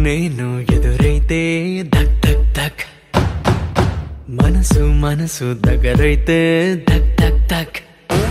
నేను ఎదురైతే ధక్ ధక్ ధక్ మనసు మనసు దగ్గరైతే ధక్ ధక్ ధక్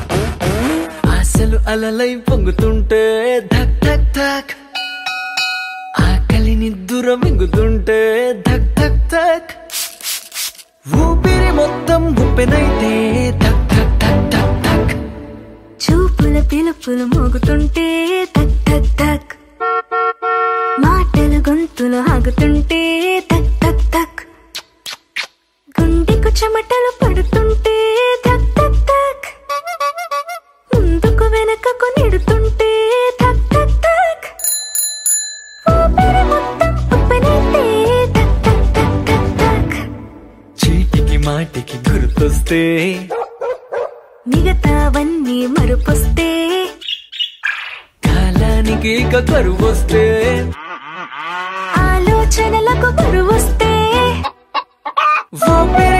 ఆశలు అలలై పొంగుతుంటే ధక్ ధక్ ధక్ ఆకలిని దూరం మింగుతుంటే ధక్ ధక్ ధక్ ఊపిరి మొత్తం ఉప్పెనైతే ధక్ ధక్ ధక్ ధక్ ధక్ చూపుల పిలుపులు మోగుతుంటే తక్ తక్ తక్ మాటలు గొంతులు ఆగుతుంటే తక్ తక్ తక్ గుండెకు చెమటలు పడుతుంటే తక్ తక్ తక్ ముందుకు వెనకకు నెడుతుంటే తక్ తక్ తక్ ఊపిరి మొత్తం ఉప్పెనైతే తక్ తక్ తక్ తక్ తక్ చీటికి మాటికి గుర్తొస్తే మిగతావన్నీ మరుపొస్తే కాలానికి ఇక కరువొస్తే ఆలోచనలకు బరువొస్తే ఊపిరి